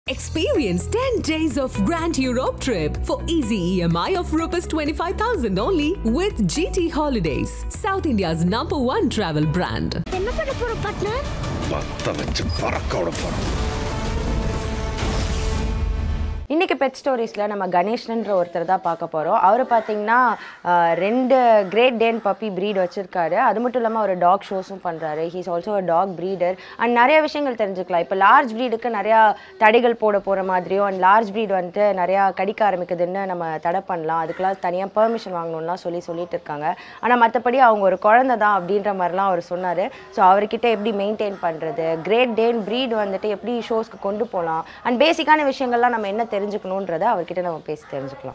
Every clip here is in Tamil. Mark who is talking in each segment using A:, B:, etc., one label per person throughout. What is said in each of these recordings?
A: Experience 10 days of Grand Europe trip for easy EMI of Rs 25,000 only with GT Holidays, South India's number one travel brand.
B: என்ன பண்ண போறோம் பார்ட்னர்
C: பத்த வச்சு பறக்க விட போறோம்
D: இன்னைக்கு பெட் ஸ்டோரிஸில் நம்ம கணேஷ்ன்ற ஒருத்தர் தான் பார்க்க போகிறோம் அவர் பார்த்தீங்கன்னா ஆஹ், ரெண்டு கிரேட் டேன் பப்பி ப்ரீட் வச்சுருக்காரு அது மட்டும் இல்லாமல் அவர் டாக் ஷோஸும் பண்ணுறாரு he's also a dog breeder and நிறைய விஷயங்கள் தெரிஞ்சுக்கலாம் இப்போ லார்ஜ் ப்ரீடுக்கு நிறையா தடைகள் போட போகிற மாதிரியும் அண்ட் லார்ஜ் ப்ரீட் வந்துட்டு நிறையா கடிக்க ஆரம்பிக்குதுன்னு நம்ம தடை பண்ணலாம் அதுக்கெல்லாம் தனியாக பெர்மிஷன் வாங்கணும்லாம் சொல்லி சொல்லிட்டு இருக்காங்க ஆனால் மற்றபடி அவங்க ஒரு குழந்தை தான் அப்படின்ற மாதிரிலாம் அவர் சொன்னார் ஸோ அவர்கிட்ட எப்படி மெயின்டைன் பண்ணுறது கிரேட் டேன் ப்ரீட் வந்துட்டு எப்படி ஷோஸ்க்கு கொண்டு போகலாம் அண்ட் பேசிக்கான விஷயங்கள்லாம் நம்ம என்ன தெரிஞ்சுக்கணுன்றதை அவர்கிட்ட நம்ம பேசி தெரிஞ்சுக்கலாம்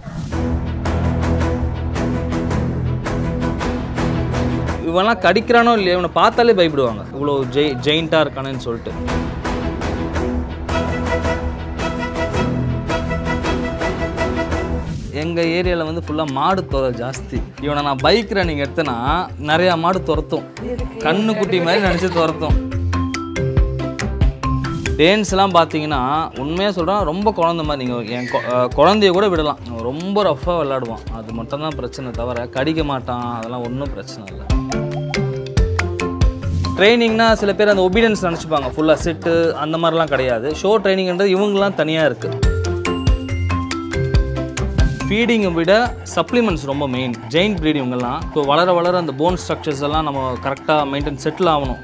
E: இவன்லாம் கடிக்கிறானோ இல்லையோ இவனை பார்த்தாலே பயப்படுவாங்க இவ்வளோ ஜெய் ஜெயிண்ட்டாக இருக்கானேன்னு சொல்லிட்டு எங்கள் ஏரியாவில் வந்து ஃபுல்லாக மாடு துறை ஜாஸ்தி இவனை நான் பைக் ரன்னிங் எடுத்தேன்னா நிறையா மாடு துரத்தும் கண்ணு குட்டி மாதிரி நினச்சி துரத்தும் டேன்ஸ்லாம் பார்த்தீங்கன்னா உண்மையாக சொல்கிறேன் ரொம்ப குழந்த மாதிரி நீங்கள் என் கொ- அஹ் குழந்தைய கூட விடலாம் அவன் ரொம்ப ரஃப்பாக விளையாடுவான் அது மட்டும் தான் பிரச்சனை தவிர கடிக்க மாட்டான் அதெல்லாம் ஒன்றும் பிரச்சனை இல்லை ட்ரைனிங்னா சில பேர் அந்த ஒபீடியன்ஸ் நினச்சிப்பாங்க ஃபுல்லாக செட்டு அந்த மாதிரிலாம் கிடையாது ஷோ ட்ரைனிங்ன்றது இவங்கெல்லாம் தனியாக இருக்குது ஃபீடிங்கை விட சப்ளிமெண்ட்ஸ் ரொம்ப மெயின் ஜெயின் ப்ரீட் இவங்கெல்லாம் ஸோ வளர வளர அந்த போன் ஸ்ட்ரக்சர்ஸ் எல்லாம் நம்ம கரெக்டாக மெயின்டைன் செட்டில் ஆகணும்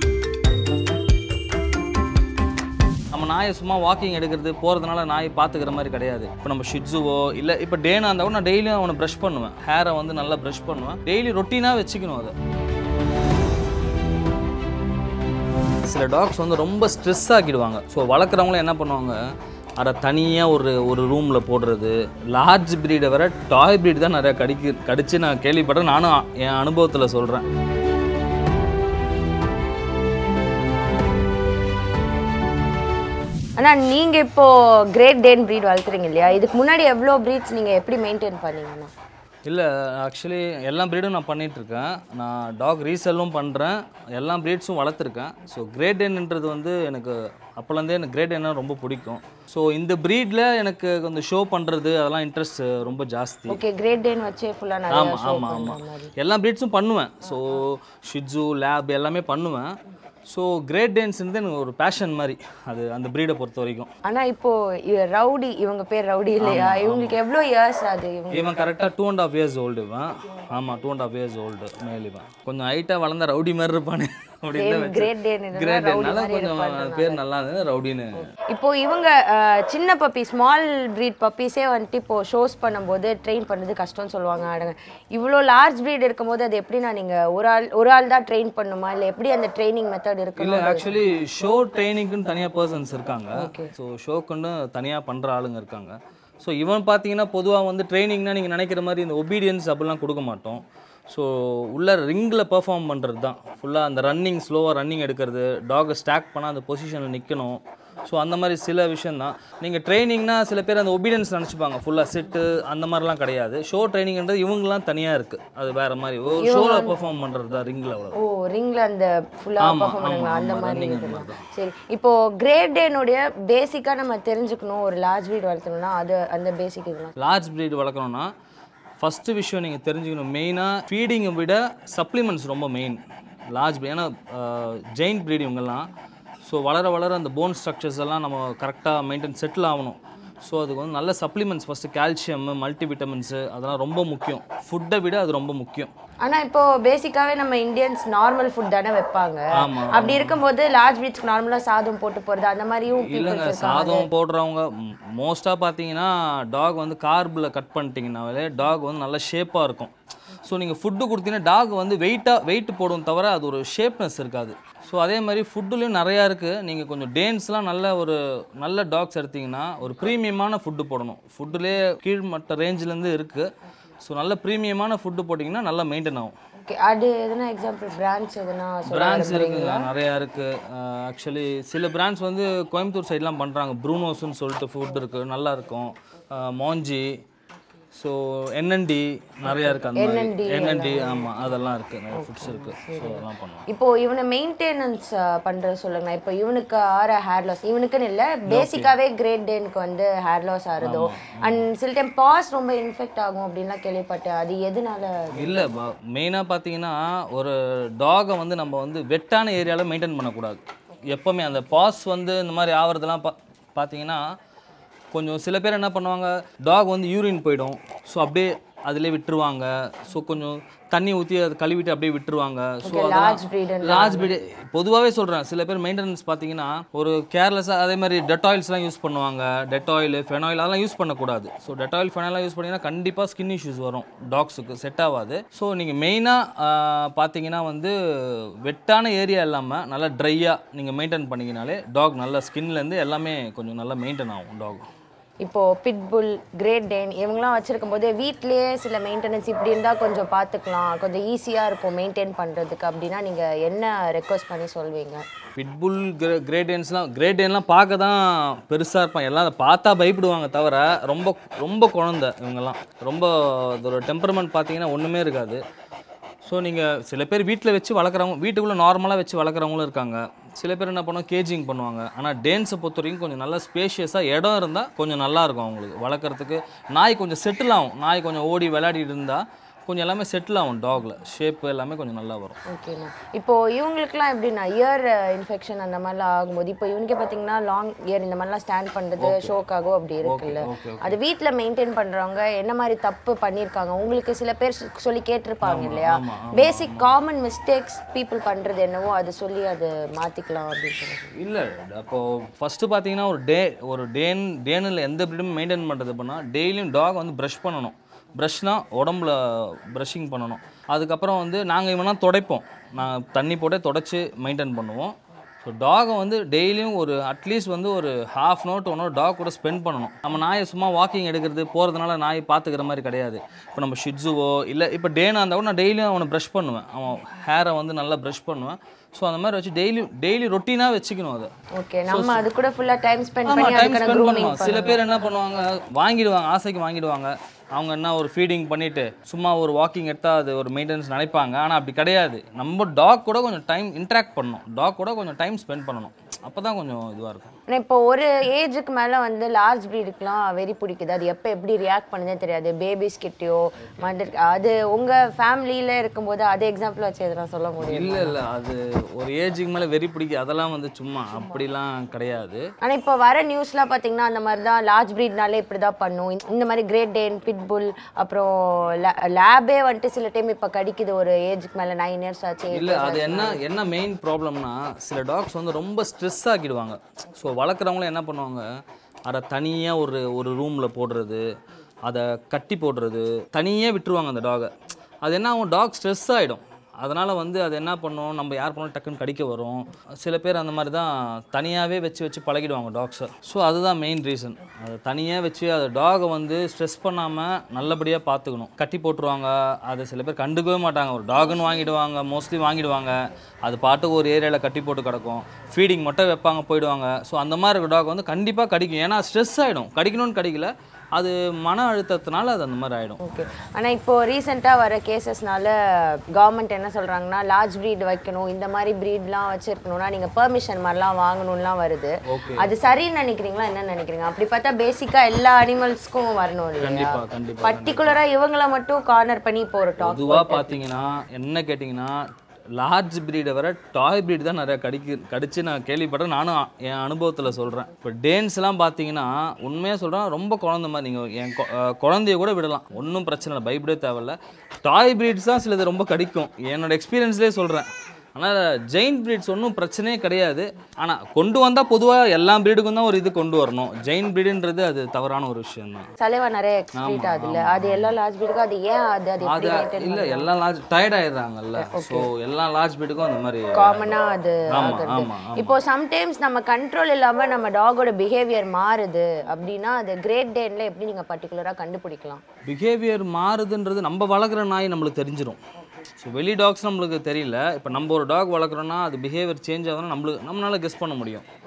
E: நம்ம நாயை சும்மா வாக்கிங் எடுக்கிறது போகிறதுனால நாயை பார்த்துக்கிற மாதிரி கிடையாது இப்போ நம்ம ஷிட்ஸுவோ இல்லை இப்போ டேனா இருந்தால் கூட நான் டெய்லியும் அவனை ப்ரஷ் பண்ணுவேன் ஹேரை வந்து நல்லா ப்ரஷ் பண்ணுவேன் டெய்லி ரொட்டீனாக வச்சுக்கணும் அதை சில டாக்ஸ் வந்து ரொம்ப ஸ்ட்ரெஸ் ஆக்கிடுவாங்க ஸோ வளர்க்குறவங்களும் என்ன பண்ணுவாங்க அதை தனியாக ஒரு ஒரு ரூமில் போடுறது லார்ஜ் ப்ரீடை வர டாய் ப்ரீட் தான் நிறையா கடிக்கு கடிச்சு நான் கேள்விப்பட்டேன் நானும் என் அனுபவத்தில் சொல்கிறேன்
D: ஆனால் நீங்கள் இப்போ கிரேட் டேன் ப்ரீட் வளர்த்துறீங்க இல்லையா இதுக்கு முன்னாடி எவ்வளோ ப்ரீட்ஸ் நீங்கள் எப்படி மெயின்டைன் பண்ணீங்கண்ணா
E: இல்லை ஆக்சுவலி எல்லா ப்ரீடும் நான் பண்ணிகிட்ருக்கேன் நான் டாக் ரீசெல்லும் பண்ணுறேன் எல்லா ப்ரீட்ஸும் வளர்த்துருக்கேன் ஸோ கிரேட் டென்ன்றது வந்து எனக்கு அப்போலேருந்தே எனக்கு கிரேட் டென்னா ரொம்ப பிடிக்கும் ஸோ இந்த ப்ரீடில் எனக்கு கொஞ்சம் ஷோ பண்ணுறது அதெல்லாம் இன்ட்ரெஸ்ட் ரொம்ப ஜாஸ்தி
D: ஓகே கிரேட் டேன் வச்சே ஃபுல்லாக நிறைய
E: ஆமாம்
D: ஷோ
E: ஆமாம்
D: பண்ணுற
E: ஆமாம்
D: மாதிரி
E: எல்லா ப்ரீட்ஸும் பண்ணுவேன் ஸோ ஷிட்ஸு லேப் எல்லாமே பண்ணுவேன் ஸோ கிரேட் டேன்ஸ்ன்றது எனக்கு ஒரு பேஷன் மாதிரி அது அந்த ப்ரீடை பொறுத்த வரைக்கும்
D: ஆனா இப்போ இ- ரவுடி இவங்க பேர் ரவுடி இல்லையா இவங்களுக்கு எவ்வளோ இயர்ஸ் அது இவங்க
E: இவன் கரெக்டாக two and half years old இவன் ஆமாம் two and half years old மேல் இவன் கொஞ்சம் ஹைட்டாக வளர்ந்த ரவுடி மாதிரி இருப்பானே அப்படின்னு
D: கிரேட் டேன்
E: கிரேட் டேனால கொஞ்சம் பேர் நல்லா இருந்தது ரவுடின்னு
D: இப்போ இவங்க அஹ், சின்ன பப்பி ஸ்மால் breed பப்பீஸே வந்துட்டு இப்போ ஷோஸ் பண்ணும்போது ட்ரெயின் பண்ணுறது கஷ்டம்னு சொல்லுவாங்க அடங்க இவ்வளோ லார்ஜ் breed இருக்கும்போது அது எப்படின்னா நீங்க ஒரு ஆள் ஒரு ஆள் தான் ட்ரெயின் பண்ணுமா இல்லை எப்படி அந்த ட்ரைனிங் மெத்தட்
E: இல்லை
D: இருக்கணும்
E: ஆக்சுவலி ஷோ ட்ரைனிங்க்குன்னு தனியாக பர்சன்ஸ் இருக்காங்க ஸோ ஷோக்குன்னு தனியாக பண்ணுற ஆளுங்க இருக்காங்க ஸோ இவன் பார்த்தீங்கன்னா பொதுவாக வந்து ட்ரைனிங்னா நீங்கள் நினைக்கிற மாதிரி இந்த ஒபீடியன்ஸ் அப்படிலாம் கொடுக்க மாட்டோம் ஸோ உள்ள ரிங்கில் பெர்ஃபார்ம் பண்ணுறது தான் ஃபுல்லாக அந்த ரன்னிங் ஸ்லோவாக ரன்னிங் எடுக்கிறது டாகை ஸ்டாக் பண்ணால் அந்த பொசிஷனில் நிற்கணும் ஸோ அந்த மாதிரி சில விஷயந்தான் நீங்கள் ட்ரைனிங்னா சில பேர் அந்த ஒபீடியன்ஸ் நினச்சிப்பாங்க ஃபுல்லாக செட்டு அந்த மாதிரிலாம் கிடையாது ஷோ ட்ரைனிங்ன்றது இவங்கெல்லாம் தனியாக இருக்குது அது வேறு மாதிரி ஒரு ஷோவில் பெர்ஃபார்ம் பண்ணுறது தான் ரிங்கில் அவ்வளோ
D: ஓ ரிங்ல அந்த ஃபுல்லா
E: ஆமா,
D: பர்ஃபார்ம் பண்ணுங்களா
E: ஆமா,
D: அந்த
E: ஆமா,
D: மாதிரி
E: running அந்த
D: இதெல்லாம்.
E: மாதிரி
D: சரி இப்போ கிரேட் டேனுடைய பேசிக்கா நம்ம தெரிஞ்சுக்கணும் ஒரு லார்ஜ் breed வளர்த்தணும்னா அது அந்த பேசிக் இதெல்லாம்
E: லார்ஜ் breed வளர்க்கணும்னா ஃபஸ்ட்டு விஷயம் நீங்கள் தெரிஞ்சுக்கணும் மெயினாக ஃபீடிங்கை விட சப்ளிமெண்ட்ஸ் ரொம்ப மெயின் லார்ஜ் ஏன்னா ஜெயின் breed இவங்கெல்லாம் ஸோ வளர வளர அந்த போன் ஸ்ட்ரக்சர்ஸ் எல்லாம் நம்ம கரெக்டாக மெயின்டைன் செட்டில் ஆகணும் ஸோ அதுக்கு வந்து நல்ல supplements first calcium multi vitamins அதெல்லாம் ரொம்ப முக்கியம் ஃபுட்டை விட அது ரொம்ப முக்கியம்
D: ஆனா இப்போ பேசிக்காவே நம்ம இந்தியன்ஸ் நார்மல் ஃபுட் தானே வைப்பாங்க
E: ஆமா,
D: அப்படி இருக்கும்போது லார்ஜ் பிரீட்ஸ்க்கு நார்மலா சாதம் போட்டு போறது அந்த மாதிரியும்
E: இல்லைங்க
D: பீப்புள்ஸ்
E: சாதம் போடுறவங்க மோஸ்ட்டாக பார்த்தீங்கன்னா டாக் வந்து கார்பில் கட் பண்ணிட்டீங்கன்னாவே டாக் வந்து நல்ல ஷேப்பாக இருக்கும் ஸோ நீங்கள் ஃபுட்டு கொடுத்தீங்கன்னா டாக் வந்து வெயிட்டாக வெயிட் போடும் தவிர அது ஒரு ஷேப்னஸ் இருக்காது ஸோ அதே மாதிரி ஃபுட்டுலேயும் நிறையா இருக்குது நீங்கள் கொஞ்சம் டேன்ஸ்லாம் நல்ல ஒரு நல்ல டாக்ஸ் எடுத்தீங்கன்னா ஒரு ப்ரீமியமான ஃபுட்டு போடணும் ஃபுட்டுலேயே கீழ்மட்ட ரேஞ்சிலேருந்து இருக்குது ஸோ நல்ல ப்ரீமியமான ஃபுட்டு போட்டிங்கன்னா நல்லா மெயின்டைன் ஆகும்
D: ஓகே அது எதனா எக்ஸாம்பிள் பிராண்ட்ஸ் எதனா
E: பிராண்ட்ஸ்
D: சொல்ல
E: இருக்குங்க நிறையா இருக்குது ஆக்சுவலி சில பிராண்ட்ஸ் வந்து கோயம்புத்தூர் சைட்லாம் பண்ணுறாங்க ப்ரூனோஸ்னு சொல்லிட்டு ஃபுட் இருக்குது நல்லா இருக்கும் மாஞ்சி ஸோ என்என்டி நிறையா இருக்குது அந்த
D: NND
E: மாதிரி என்என்டி ஆமாம் அதெல்லாம் இருக்குது நிறைய ஃபுட்ஸ் இருக்குது ஸோ அதெல்லாம் பண்ணுவோம்
D: இப்போ இவனை மெயின்டெனன்ஸ் பண்றது சொல்லுங்க இப்போ இவனுக்கு ஆற ஹேர் லாஸ் இவனுக்குன்னு இல்ல பேசிக்காவே கிரேட் டேனுக்கு வந்து ஹேர் லாஸ் ஆறுதோ அண்ட் சில டைம் பாஸ் ரொம்ப இன்ஃபெக்ட் ஆகும் அப்படின்லாம் கேள்விப்பட்டேன் அது எதனால
E: இல்லை மெயினாக பார்த்தீங்கன்னா ஒரு டாகை வந்து நம்ம வந்து வெட்டான ஏரியாவில் மெயின்டைன் பண்ணக்கூடாது எப்போவுமே அந்த பாஸ் வந்து இந்த மாதிரி ஆகிறதெல்லாம் பா பார்த்தீங்கன்னா கொஞ்சம் சில பேர் என்ன பண்ணுவாங்க டாக் வந்து யூரின் போயிடும் ஸோ அப்படியே அதிலே விட்டுருவாங்க ஸோ கொஞ்சம் தண்ணி ஊற்றி அதை கழுவிட்டு அப்படியே விட்டுருவாங்க so
D: large breed
E: large breed பொதுவாகவே சொல்கிறேன் சில பேர் மெயின்டெனன்ஸ் பார்த்தீங்கன்னா ஒரு கேர்லெஸ்ஸாக அதே மாதிரி டெட்டாயில்ஸ்லாம் யூஸ் பண்ணுவாங்க டெட்டாயில் ஃபெனாயில் அதெல்லாம் யூஸ் பண்ணக்கூடாது ஸோ டெட்டாயில் ஃபெனாயிலாம் யூஸ் பண்ணிங்கன்னா கண்டிப்பாக ஸ்கின் இஷ்யூஸ் வரும் டாக்ஸுக்கு செட் ஆகாது ஸோ நீங்கள் மெயினாக பார்த்தீங்கன்னா வந்து வெட்டான ஏரியா இல்லாமல் நல்லா ட்ரையாக நீங்கள் மெயின்டைன் பண்ணிங்கனாலே டாக் நல்ல ஸ்கின்லேருந்து எல்லாமே கொஞ்சம் நல்லா மெயின்டைன் ஆகும் டாக்
D: இப்போ பிட்புல் கிரேட் டேன் இவங்கெல்லாம் வச்சிருக்கும் போது வீட்லயே சில மெயின்டெனன்ஸ் இப்படி இருந்தா கொஞ்சம் பார்த்துக்கலாம் கொஞ்சம் ஈஸியா இருக்கும் மெயின்டைன் பண்றதுக்கு அப்படின்னா நீங்க என்ன ரெக்வஸ்ட் பண்ணி சொல்வீங்க
E: பிட்புல் கிரே கிரேடியன்ஸ்லாம் கிரேடியன்லாம் பார்க்க தான் பெருசாக இருப்பான் எல்லாம் அதை பார்த்தா பயப்படுவாங்க தவிர ரொம்ப ரொம்ப குழந்த இவங்கெல்லாம் ரொம்ப அதோட டெம்பரமெண்ட் பார்த்தீங்கன்னா ஒன்றுமே இருக்காது ஸோ நீங்கள் சில பேர் வீட்டில் வச்சு வளர்க்குறவங்க வீட்டுக்குள்ளே நார்மலாக வச்சு வளர்க்குறவங்களும் இருக்காங்க சில பேர் என்ன பண்ணுவாங்க கேஜிங் பண்ணுவாங்க ஆனால் டேன்ஸை பொறுத்த வரைக்கும் கொஞ்சம் நல்லா ஸ்பேஷியஸாக இடம் இருந்தால் கொஞ்சம் நல்லா இருக்கும் அவங்களுக்கு வளர்க்குறதுக்கு நாய் கொஞ்சம் செட்டில் ஆகும் நாய் கொஞ்சம் ஓடி விளையாடிட்டு இருந்தால் கொஞ்சம் எல்லாமே செட்டில் ஆகும் டாகில் ஷேப் எல்லாமே கொஞ்சம் நல்லா வரும்
D: ஓகேண்ணா இப்போ இவங்களுக்குலாம் எப்படின்னா இயர் இன்ஃபெக்ஷன் அந்த மாதிரிலாம் ஆகும்போது இப்போ இவனுக்கே பார்த்தீங்கன்னா லாங் இயர் இந்த மாதிரிலாம் ஸ்டாண்ட் பண்ணுறது ஷோக்காகோ அப்படி இருக்குல்ல
E: okay,
D: அது வீட்டில் மெயின்டைன் பண்ணுறவங்க என்ன மாதிரி தப்பு பண்ணியிருக்காங்க உங்களுக்கு சில பேர் சொ- சொல்லி கேட்டிருப்பாங்க இல்லையா பேசிக் காமன் மிஸ்டேக்ஸ் பீப்புள் பண்ணுறது என்னவோ அதை சொல்லி அது மாற்றிக்கலாம் அப்படின்னு சொல்லுவாங்க
E: இல்லை அப்போது ஃபஸ்ட்டு பார்த்தீங்கன்னா ஒரு டே ஒரு டேன் டேனில் எந்த ப்ரீடும் மெயின்டைன் பண்ணுறது பண்ணால் டெய்லியும் டாக் வந்து ப்ரஷ் பண்ணணும் ப்ரஷ்னா உடம்புல ப்ரஷிங் பண்ணணும் அதுக்கப்புறம் வந்து நாங்கள் இவனா துடைப்போம் நான் தண்ணி போட்டே தொடச்சி மெயின்டைன் பண்ணுவோம் ஸோ டாகை வந்து டெய்லியும் ஒரு அட்லீஸ்ட் வந்து ஒரு half an hour to one hour dog கூட ஸ்பெண்ட் பண்ணணும் நம்ம நாயை சும்மா வாக்கிங் எடுக்கிறது போகிறதுனால நாய் பார்த்துக்கிற மாதிரி கிடையாது இப்போ நம்ம ஷிட்ஸுவோ இல்லை இப்போ டேனா இருந்தால் கூட நான் டெய்லியும் அவனை ப்ரஷ் பண்ணுவேன் அவன் ஹேரை வந்து நல்லா ப்ரஷ் பண்ணுவேன் ஸோ அந்த மாதிரி வச்சு டெய்லி டெய்லி ரொட்டீனாக வச்சுக்கணும் அதை
D: ஓகே நம்ம அது கூட ஃபுல்லாக டைம் ஸ்பெண்ட்
E: ஆமா
D: பண்ணி
E: டைம்
D: அதுக்கான
E: ஸ்பெண்ட்
D: க்ரூமிங்
E: பண்ணுவோம் சில பேர் என்ன பண்ணுவாங்க வாங்கிடுவாங்க ஆசைக்கு வாங்கிடுவாங்க அவங்க என்ன ஒரு ஃபீடிங் பண்ணிட்டு சும்மா ஒரு வாக்கிங் எடுத்தா அது ஒரு மெயின்டெனன்ஸ் நினைப்பாங்க ஆனால் அப்படி கிடையாது நம்ம டாக் கூட கொஞ்சம் டைம் இன்ட்ராக்ட் பண்ணணும் டாக் கூட கொஞ்சம் டைம் ஸ்பெண்ட் பண்ணணும் அப்போ தான் கொஞ்சம் இதுவாக இருக்கும்
D: ஆனால் இப்போ ஒரு ஏஜுக்கு மேலே வந்து லார்ஜ் ப்ரீடுக்குலாம் வெறி பிடிக்குது அது எப்போ எப்படி ரியாக்ட் பண்ணுதே தெரியாது பேபிஸ் கிட்டயோ மதர் அது உங்கள் ஃபேமிலியில் இருக்கும்போது அது எக்ஸாம்பிள் வச்சு எதுனா சொல்ல முடியும்
E: இல்லை இல்லை அது ஒரு ஏஜுக்கு மேலே வெறி பிடிக்கும் அதெல்லாம் வந்து சும்மா அப்படிலாம் கிடையாது
D: ஆனால் இப்போ வர நியூஸ்லாம் பார்த்தீங்கன்னா அந்த மாதிரி தான் லார்ஜ் ப்ரீட்னாலே இப்படி தான் பண்ணும் இந்த- இந்த மாதிரி கிரேட் டேன் பிட்புல் அப்புறம் லேபே வந்துட்டு சில டைம் இப்போ கடிக்குது ஒரு ஏஜுக்கு மேலே நைன் இயர்ஸ் ஆச்சு
E: இல்லை அது என்ன என்ன மெயின் ப்ராப்ளம்னா சில டாக்ஸ் வந்து ரொம்ப ஸ்ட்ரெஸ் ஆக்கிடுவாங்க ஸோ வளர்க்குறவங்களும் என்ன பண்ணுவாங்க அதை தனியாக ஒரு ஒரு ரூமில் போடுறது அதை கட்டி போடுறது தனியாக விட்டுருவாங்க அந்த டாகை அது என்ன ஆகும் டாக் ஸ்ட்ரெஸ் ஆகிடும் அதனால் வந்து அது என்ன பண்ணும் நம்ம யார் பண்ணாலும் டக்குன்னு கடிக்க வரும் சில பேர் அந்த மாதிரி தான் தனியாகவே வச்சு வச்சு பழகிடுவாங்க டாக்ஸை ஸோ அதுதான் மெயின் ரீசன் அது தனியாக வச்சு அது டாகை வந்து ஸ்ட்ரெஸ் பண்ணாமல் நல்லபடியாக பார்த்துக்கணும் கட்டி போட்டுருவாங்க அது சில பேர் கண்டுக்கவே மாட்டாங்க ஒரு டாகுன்னு வாங்கிடுவாங்க மோஸ்ட்லி வாங்கிடுவாங்க அது பாட்டுக்கு ஒரு ஏரியாவில் கட்டி போட்டு கிடக்கும் ஃபீடிங் மட்டும் வைப்பாங்க போயிடுவாங்க ஸோ அந்த மாதிரி இருக்க டாக் வந்து கண்டிப்பாக கடிக்கும் ஏன்னா ஸ்ட்ரெஸ் ஆகிடும் கடிக்கணும்னு கடிக்கல அது மன அழுத்தத்தினால அது அந்த மாதிரி ஆகிடும்
D: ஓகே ஆனால் இப்போ ரீசெண்டாக வர கேசஸ்னால கவர்மெண்ட் என்ன சொல்கிறாங்கன்னா லார்ஜ் ப்ரீட் வைக்கணும் இந்த மாதிரி ப்ரீட்லாம் வச்சிருக்கணும்னா நீங்கள் பெர்மிஷன் மாதிரிலாம் வாங்கணும்லாம் வருது
E: ஓகே
D: அது சரின்னு நினைக்கிறீங்களா என்ன நினைக்கிறீங்க அப்படி பார்த்தா பேசிக்காக எல்லா அனிமல்ஸ்க்கும் வரணும் இல்லையா
E: கண்டிப்பாக கண்டிப்பாக
D: பர்டிகுலராக இவங்கள மட்டும் கார்னர் பண்ணி இப்போ ஒரு டாக்
E: பொதுவாக பார்த்தீங்கன்னா என்ன கேட்டிங்கன்னா லார்ஜ் பிரீடை வர டாய் பிரீடு தான் நிறைய கடிக்கு கடிச்சு நான் கேள்விப்பட்டேன் நானும் என் அனுபவத்தில் சொல்கிறேன் இப்போ டேன்ஸ்லாம் பார்த்தீங்கன்னா உண்மையாக சொல்கிறேன் ரொம்ப குழந்த மாதிரி நீங்கள் என் கொ- அஹ் குழந்தைய கூட விடலாம் ஒன்றும் பிரச்சனை இல்லை பயப்படவே தேவையில்ல டாய் பிரீட்ஸ் தான் சிலது ரொம்ப கடிக்கும் என்னோட எக்ஸ்பீரியன்ஸ்லேயே சொல்கிறேன் ஆனால் ஜெயின் பிரீட்ஸ் ஒன்றும் பிரச்சனையே கிடையாது ஆனால் கொண்டு வந்தால் பொதுவாக எல்லா பிரீடுக்கும் தான் ஒரு இது கொண்டு வரணும் ஜெயின் பிரீடுன்றது அது தவறான ஒரு விஷயம் தான்
D: சலைவா நிறைய எக்ஸ்பிரீட் ஆகுதுல்ல அது எல்லா லார்ஜ் ப்ரீடுக்கும் அது ஏன் அது அது
E: அது
D: எப்படி maintain
E: இல்ல எல்லா லார்ஜ் டயர்ட் ஆயிடுறாங்கல்ல ஸோ எல்லா லார்ஜ் பீட்டுக்கும் அந்த மாதிரி
D: காமனா அது
E: ஆமா,
D: ஆகுறது
E: ஆமா, ஆமா.
D: இப்போ சம்டைம்ஸ் நம்ம கண்ட்ரோல் இல்லாம நம்ம டாகோட பிஹேவியர் மாறுது அப்படின்னா அது கிரேட் டேன்ல எப்படி நீங்க பர்டிகுலரா கண்டுபிடிக்கலாம்
E: பிஹேவியர் மாறுதுன்றது நம்ம வளர்க்குற நாய் நம்மளுக்கு தெரிஞ்சிரும் ஸோ வெளி டாக்ஸ் நம்மளுக்கு தெரியல இப்போ நம்ம ஒரு டாக் வளர்க்குறோன்னா அது பிஹேவியர் சேஞ்ச் ஆகுதுன்னா நம்மளுக்கு நம்மளால கெஸ் பண்ண முடியும்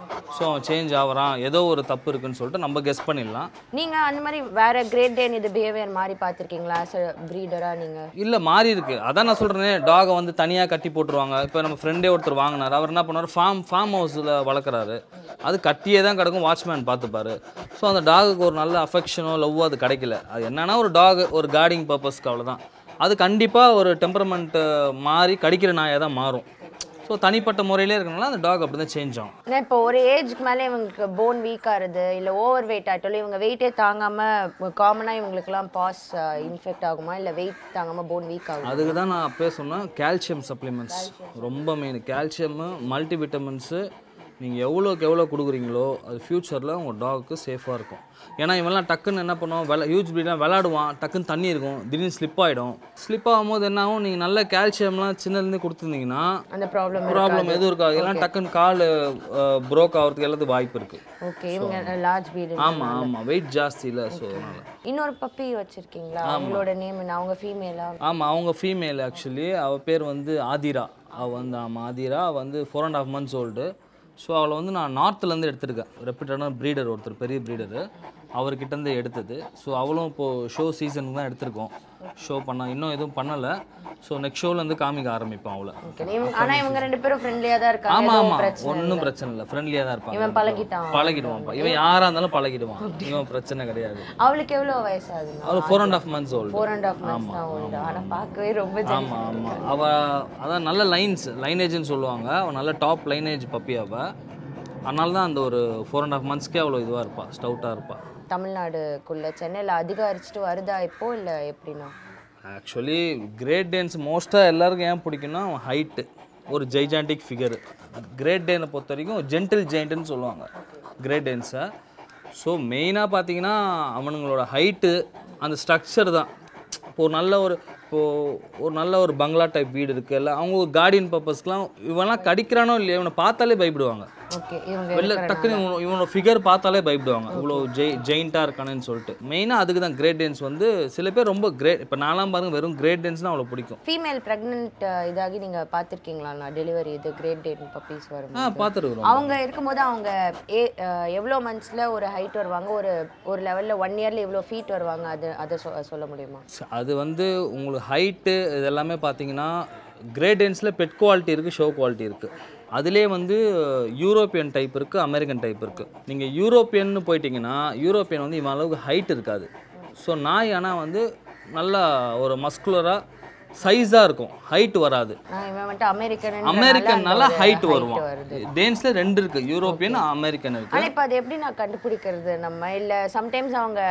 E: ஸோ அவன் சேஞ்ச் ஆகுறான் ஏதோ ஒரு தப்பு இருக்குன்னு சொல்லிட்டு நம்ம கெஸ் பண்ணிடலாம்
D: நீங்க அந்த மாதிரி வேற கிரேட் டேன் இது பிஹேவியர் மாதிரி பார்த்திருக்கீங்களா ஆஸ் அ ப்ரீடரா நீங்க
E: இல்லை மாறி இருக்கு அதான் நான் சொல்கிறேனே டாகை வந்து தனியாக கட்டி போட்டுருவாங்க இப்போ நம்ம ஃப்ரெண்டே ஒருத்தர் வாங்கினார் அவர் என்ன பண்ணுவார் ஃபார்ம் ஃபார்ம் ஹவுஸில் வளர்க்குறாரு அது கட்டியே தான் கிடக்கும் வாட்ச்மேன் பார்த்துப்பாரு ஸோ அந்த டாகுக்கு ஒரு நல்ல அஃபெக்ஷனோ லவ்வோ அது கிடைக்கல அது என்னன்னா ஒரு டாக் ஒரு கார்டிங் பர்பஸ்க்கு அவ்வளோதான் அது கண்டிப்பாக ஒரு டெம்பரமெண்ட் மாறி கடிக்கிற நாயாக தான் மாறும் ஸோ தனிப்பட்ட முறையிலே இருக்கனால அந்த டாக் அப்படி தான் சேஞ்ச் ஆகும்
D: ஏன்னா இப்போ ஒரு ஏஜ்க்கு மேலே இவங்களுக்கு போன் வீக் ஆகுது இல்லை ஓவர் வெயிட் ஆகிட்டாலும் இவங்க வெயிட்டே தாங்காமல் காமனாக இவங்களுக்குலாம் பாஸ் இன்ஃபெக்ட் ஆகுமா இல்லை வெயிட் தாங்காமல் போன் வீக் ஆகும்
E: அதுக்கு தான் நான் அப்பயே சொன்னேன் கால்சியம் சப்ளிமெண்ட்ஸ் ரொம்ப மெயின் கால்சியமு மல்டி விட்டமின்ஸு நீங்கள் எவ்வளோக்கு எவ்வளோ கொடுக்குறீங்களோ அது ஃப்யூச்சரில் உங்கள் டாகுக்கு சேஃபாக இருக்கும் ஏன்னா இவன்லாம் டக்குன்னு என்ன பண்ணுவோம் வெளா ஹியூஜ் ப்ரீடாக விளாடுவான் டக்குன்னு தண்ணி இருக்கும் திடீர்னு ஸ்லிப் ஆகிடும் ஸ்லிப் ஆகும்போது என்ன ஆகும் நீங்கள் நல்ல கால்சியம்லாம் சின்னதுலேருந்து கொடுத்துருந்தீங்கன்னா
D: அந்த ப்ராப்ளம்
E: ப்ராப்ளம் எதுவும் இருக்காது எல்லாம் டக்குன்னு கால் ப்ரோக் ஆகிறதுக்கு எல்லாத்துக்கும் வாய்ப்பு இருக்குது
D: ஓகே இவங்க லார்ஜ் பீடு
E: ஆமாம் ஆமாம் வெயிட் ஜாஸ்தி இல்லை ஸோ அதனால்
D: இன்னொரு பப்பி வச்சிருக்கீங்களா அவங்களோட நேம் என்ன அவங்க ஃபீமேலா
E: ஆமாம் அவங்க ஃபீமேல் ஆக்சுவலி அவள் பேர் வந்து ஆதிரா அவள் வந்து ஆமாம் ஆதிரா அவ வந்து four and half months old so அவளை வந்து நான் நார்த்துலேருந்து எடுத்திருக்கேன் ரெப்யூட்டடான ப்ரீடர் ஒருத்தர் பெரிய ப்ரீடரு அவர்கிட்டேருந்து எடுத்தது ஸோ அவளும் இப்போது ஷோ சீசனுக்கு தான் எடுத்திருக்கோம் ஷோ பண்ண இன்னும் எதுவும் பண்ணலை ஸோ நெக்ஸ்ட் ஷோலேருந்து காமிக்க ஆரம்பிப்போம் அவளை
D: ஓகே இவங்க ஆனா இவங்க ரெண்டு பேரும் ஃப்ரெண்ட்லியா தான் இருக்காங்க
E: ஆமாம்
D: எதுவும்
E: ஆமாம்
D: பிரச்சனை
E: ஒன்றும் பிரச்சனை இல்லை ஃப்ரெண்ட்லியாக தான் இருப்பாங்க
D: இவன் பழகிட்டான்
E: பழகிடுவான்ப்பா இவன் யாராக இருந்தாலும் பழகிடுவான் இவன் பிரச்சனை கிடையாது
D: அவளுக்கு எவ்வளவு வயசாகுது
E: அவள் four and half months old
D: four and half months தான் ஓல்டு ஆனா பார்க்கவே ரொம்ப
E: ஆமாம் ஆமாம் அவள் அதான் நல்ல லைன்ஸ் லைனேஜ்னு சொல்லுவாங்க அவள் நல்ல டாப் லைனேஜ் பப்பி அவள் அதனால தான் அந்த ஒரு ஃபோர் அண்ட் ஹாஃப் மந்த்ஸ்க்கே அவ்வளோ இதுவாக இருப்பாள் ஸ்டவுட்டாக இருப்பாள்
D: தமிழ்நாடுக்குள்ள சென்னையில அதிகரிச்சுட்டு வருதா இப்போ இல்ல எப்படின்னா
E: ஆக்சுவலி கிரேட் டேன்ஸ் மோஸ்ட்டாக எல்லாருக்கும் ஏன் பிடிக்கும்னா அவன் ஹைட்டு ஒரு ஜெய்ஜாண்டிக் ஃபிகரு கிரேட் டேனை பொறுத்த வரைக்கும் ஜென்டில் ஜெயிண்ட்டுன்னு சொல்லுவாங்க கிரேட் டேன்ஸை ஸோ மெயினாக பார்த்தீங்கன்னா அவனுங்களோட ஹைட்டு அந்த ஸ்ட்ரக்சர் தான் இப்போ ஒரு நல்ல ஒரு இப்போது ஒரு நல்ல ஒரு பங்களா டைப் வீடு இருக்குது இல்லை அவங்க ஒரு கார்டியன் பர்பஸ்க்குலாம் இவன்லாம் கடிக்கிறானோ இல்லையோ இவனை பார்த்தாலே பயப்படுவாங்க
D: ஓகே இவங்க
E: வெளில டக்குன்னு இவனோட இவனோட ஃபிகர் பார்த்தாலே பயப்படுவாங்க இவ்வளோ ஜெய் ஜெயிண்ட்டாக இருக்கானேன்னு சொல்லிட்டு மெயினாக அதுக்கு தான் கிரேட் டென்ஸ் வந்து சில பேர் ரொம்ப கிரேட் இப்போ நான்லாம் பாருங்க வெறும் கிரேட் டென்ஸ்னால் அவ்வளோ பிடிக்கும்
D: ஃபீமேல் ப்ரெக்னென்ட் இதாகி நீங்க பார்த்திருக்கீங்களா நான் டெலிவரி இது கிரேட் டேட் பப்பீஸ் வரும்
E: ஆ பார்த்துருக்குறோம்
D: அவங்க இருக்கும்போது அவங்க ஏ அஹ், எவ்வளோ மந்த்ஸில் ஒரு ஹைட் வருவாங்க ஒரு ஒரு லெவலில் ஒன் இயரில் இவ்வளோ ஃபீட் வருவாங்க அது அதை சொ சொல்ல முடியுமா
E: அது வந்து உங்களுக்கு ஹைட்டு இது எல்லாமே பார்த்தீங்கன்னா கிரேடென்ஸில் பெட் குவாலிட்டி இருக்குது ஷோ குவாலிட்டி இருக்குது அதிலே வந்து யூரோப்பியன் டைப் இருக்குது அமெரிக்கன் டைப் இருக்குது நீங்கள் யூரோப்பியன்னு போயிட்டீங்கன்னா யூரோப்பியன் வந்து இவன் அளவுக்கு ஹைட் இருக்காது ஸோ நாய் ஆனால் வந்து நல்லா ஒரு மஸ்குலராக சைஸாக இருக்கும் ஹைட் வராது
D: ஆஹ் இவன் வந்துட்டு அமெரிக்கன்
E: அமெரிக்கன்னால ஹைட் வருவான் டேன்ஸில் ரெண்டு இருக்குது யூரோப்பியன் அமெரிக்கன் இருக்குது
D: ஆனால் இப்போ அது எப்படி நான் கண்டுபிடிக்கிறது நம்ம இல்லை சம்டைம்ஸ் அவங்க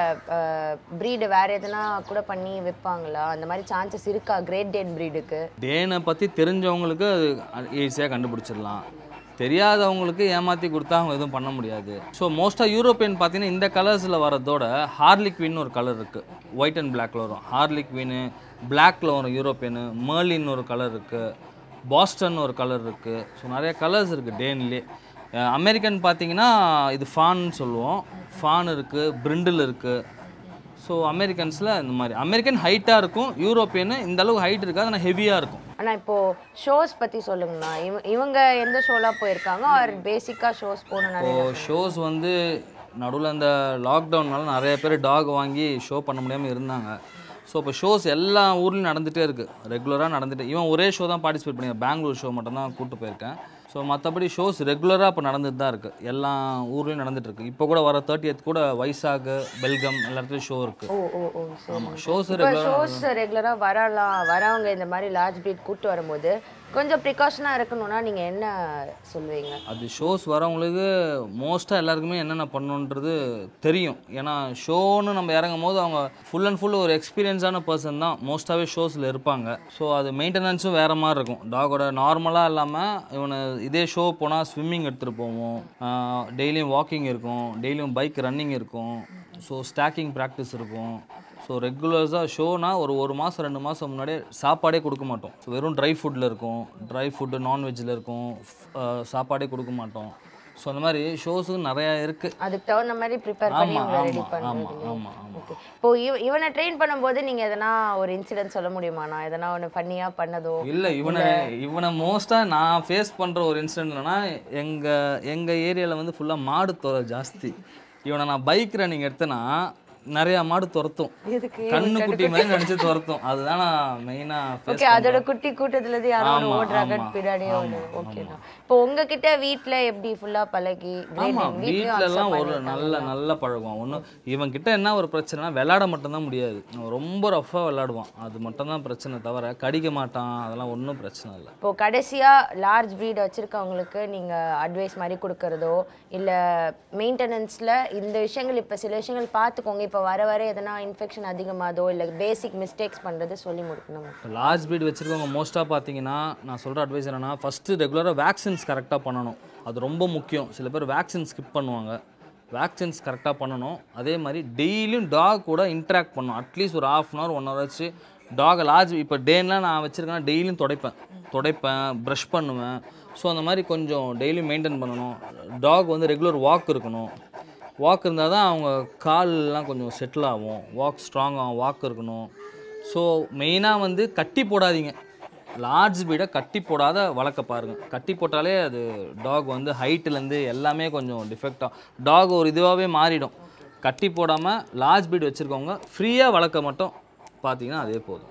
D: ப்ரீடு வேற எதுனா கூட பண்ணி விற்பாங்களா அந்த மாதிரி சான்சஸ் இருக்கா கிரேட் டேன் ப்ரீடுக்கு
E: டேனை பற்றி தெரிஞ்சவங்களுக்கு அது ஈஸியாக கண்டுபிடிச்சிடலாம் தெரியாதவங்களுக்கு ஏமாற்றி கொடுத்தா அவங்க எதுவும் பண்ண முடியாது ஸோ மோஸ்ட்டாக யூரோப்பியன் பார்த்தீங்கன்னா இந்த கலர்ஸில் வரதோட ஹார்லிக்வின்னு ஒரு கலர் இருக்குது ஒயிட் அண்ட் பிளாக்ல வரும் ஹார்லிக்வின்னு பிளாக்ல வரும் யூரோப்பியனு மேர்லின்னு ஒரு கலர் இருக்குது பாஸ்டன் ஒரு கலர் இருக்குது ஸோ நிறைய கலர்ஸ் இருக்குது டேன்லேயே அமெரிக்கன் பார்த்தீங்கன்னா இது ஃபான்னு சொல்லுவோம் ஃபான் இருக்குது பிரிண்டில் இருக்குது ஸோ அமெரிக்கன்ஸில் இந்த மாதிரி அமெரிக்கன் ஹைட்டாக இருக்கும் யூரோப்பியனு இந்த அளவுக்கு ஹைட் இருக்காது ஆனால் ஹெவியாக இருக்கும்
D: ஆனால் இப்போ ஷோஸ் பற்றி சொல்லுங்கண்ணா இவ இவங்க எந்த ஷோலாம் போயிருக்காங்க ஆர் பேசிக்காக ஷோஸ் போகணும் நிறைய
E: இப்போ ஷோஸ் வந்து நடுவில் இந்த லாக்டவுன்னால நிறைய பேர் டாக் வாங்கி ஷோ பண்ண முடியாமல் இருந்தாங்க ஸோ இப்போ ஷோஸ் எல்லா ஊர்லேயும் நடந்துகிட்டே இருக்குது ரெகுலராக நடந்துட்டு இவன் ஒரே ஷோ தான் பார்ட்டிசிபேட் பண்ணி பெங்களூர் ஷோ மட்டும் தான் கூப்பிட்டு போயிருக்கேன் ஸோ மற்றபடி ஷோஸ் ரெகுலராக இப்போ நடந்துட்டு தான் இருக்குது எல்லா ஊர்லேயும் நடந்துட்டு இருக்கு இப்போ கூட வர தேர்ட்டியத் கூட வைசாக் பெல்கம் எல்லா இடத்துலையும் ஷோ இருக்குது
D: ஓ ஓ ஓ சரி
E: ஆமாம் ஷோஸ்
D: இப்போ
E: ரெகுலராக
D: ஷோஸ் ரெகுலராக வரலாம் வரவங்க இந்த மாதிரி லார்ஜ் ப்ரீட் கூட்டு வரும்போது கொஞ்சம் ப்ரிகாஷனாக இருக்கணும்னா நீங்கள் என்ன சொல்லுவீங்க
E: அது ஷோஸ் வரவங்களுக்கு மோஸ்ட்டாக எல்லாருக்குமே என்னென்ன பண்ணணுன்றது தெரியும் ஏன்னா ஷோன்னு நம்ம இறங்கும் போது அவங்க ஃபுல் அண்ட் ஃபுல் ஒரு எக்ஸ்பீரியன்ஸான பர்சன் தான் மோஸ்ட்டாகவே ஷோஸில் இருப்பாங்க ஸோ அது மெயின்டெனன்ஸும் வேறு மாதிரி இருக்கும் டாகோட நார்மலாக இல்லாமல் இவனை இதே ஷோ போனால் ஸ்விம்மிங் எடுத்துகிட்டு போவோம் டெய்லியும் வாக்கிங் இருக்கும் டெய்லியும் பைக் ரன்னிங் இருக்கும் ஸோ ஸ்டாக்கிங் ப்ராக்டிஸ் இருக்கும் ஸோ ரெகுலர்ஸாக ஷோனா ஒரு ஒரு மாதம் ரெண்டு மாதம் முன்னாடியே சாப்பாடே கொடுக்க மாட்டோம் ஸோ வெறும் ட்ரை ஃபுட்டில் இருக்கும் ட்ரை ஃபுட்டு நான்வெஜ்ஜில் இருக்கும் அஹ் சாப்பாடே கொடுக்க மாட்டோம் ஸோ அந்த மாதிரி ஷோஸும் நிறையா இருக்குது
D: அதுக்கு தகுந்த மாதிரி ப்ரிப்பேர் பண்ணி
E: ஆமாம்
D: உங்களை ரெடி
E: ஆமாம் ஆமாம்
D: பண்ணுறீங்க
E: ஆமாம் ஆமாம்
D: ஓகே இப்போ இவ இவனை ட்ரெயின் பண்ணும்போது நீங்கள் எதனா ஒரு இன்சிடென்ட் சொல்ல முடியுமா நான் எதனா ஒன்று ஃபன்னியாக பண்ணதோ
E: இல்லை இவனை இவனை மோஸ்ட்டாக நான் ஃபேஸ் பண்ணுற ஒரு இன்சிடென்ட் என்னன்னா எங்கள் எங்கள் ஏரியாவில் வந்து ஃபுல்லாக மாடு துறை ஜாஸ்தி இவனை நான் பைக் ரன்னிங் எடுத்தேன்னா நிறையா மாடு துரத்தும்
D: எதுக்கு
E: கண்ணு குட்டி மாதிரி நினச்சி துரத்தும் அதுதான் நான் மெயினாக ஃபேஸ்
D: ஓகே அதோட குட்டி கூட்டத்துல இருந்து யாரோ ஒன்று
E: ஆமா,
D: ஓடுறாங்க
E: ஆமா,
D: பின்னாடியே
E: ஆமா,
D: ஓடுது ஓகேண்ணா இப்போ உங்ககிட்ட வீட்ல எப்படி ஃபுல்லா பழகி
E: ஆமாம் வீட்டிலலாம் ஒரு நல்ல நல்ல பழகுவான் ஒன்றும் இவன் கிட்ட என்ன ஒரு பிரச்சனைனா விளையாட மட்டும்தான் முடியாது அவன் ரொம்ப ரஃப்பாக விளையாடுவான் அது மட்டும்தான் பிரச்சனை தவிர கடிக்க மாட்டான் அதெல்லாம் ஒன்றும் பிரச்சனை இல்லை
D: இப்போ கடைசியா லார்ஜ் ப்ரீட் வச்சிருக்கவங்களுக்கு நீங்க அட்வைஸ் மாதிரி கொடுக்கறதோ இல்ல மெயின்டெனன்ஸ்ல இந்த விஷயங்கள் இப்ப சில விஷயங்கள் பார்த்துக்கோங்க இப்போ வர வர எதனா இன்ஃபெக்ஷன் அதிகமாதோ இல்ல பேசிக் மிஸ்டேக்ஸ் பண்றது சொல்லி முடிக்கணும்
E: இப்போ லார்ஜ் ப்ரீட் வச்சுருக்கவங்க மோஸ்ட்டாக பார்த்தீங்கன்னா நான் சொல்கிற அட்வைஸ் என்னன்னா ஃபஸ்ட்டு ரெகுலராக வேக்சின்ஸ் கரெக்டாக பண்ணணும் அது ரொம்ப முக்கியம் சில பேர் வேக்சின் ஸ்கிப் பண்ணுவாங்க வேக்சின்ஸ் கரெக்டாக பண்ணணும் அதே மாதிரி டெய்லியும் டாக் கூட இன்ட்ராக்ட் பண்ணணும் அட்லீஸ்ட் ஒரு half an hour one hour வச்சு டாகை லார்ஜ் இப்போ டேன்லாம் நான் வச்சுருக்கேன்னா டெய்லியும் துடைப்பேன் துடைப்பேன் ப்ரஷ் பண்ணுவேன் ஸோ அந்த மாதிரி கொஞ்சம் டெய்லியும் மெயின்டைன் பண்ணணும் டாக் வந்து ரெகுலர் வாக் இருக்கணும் வாக் இருந்தால் தான் அவங்க கால்லாம் கொஞ்சம் செட்டில் ஆகும் வாக் ஸ்ட்ராங் ஆகும் வாக் இருக்கணும் ஸோ மெயினாக வந்து கட்டி போடாதீங்க லார்ஜ் பீடை கட்டி போடாத வளர்க்க பாருங்கள் கட்டி போட்டாலே அது டாக் வந்து ஹைட்லேருந்து எல்லாமே கொஞ்சம் டிஃபெக்டாக டாக் ஒரு இதுவாகவே மாறிடும் கட்டி போடாமல் லார்ஜ் பீட் வச்சுருக்கவங்க ஃப்ரீயாக வளர்க்க மட்டும் பார்த்தீங்கன்னா அதே போதும்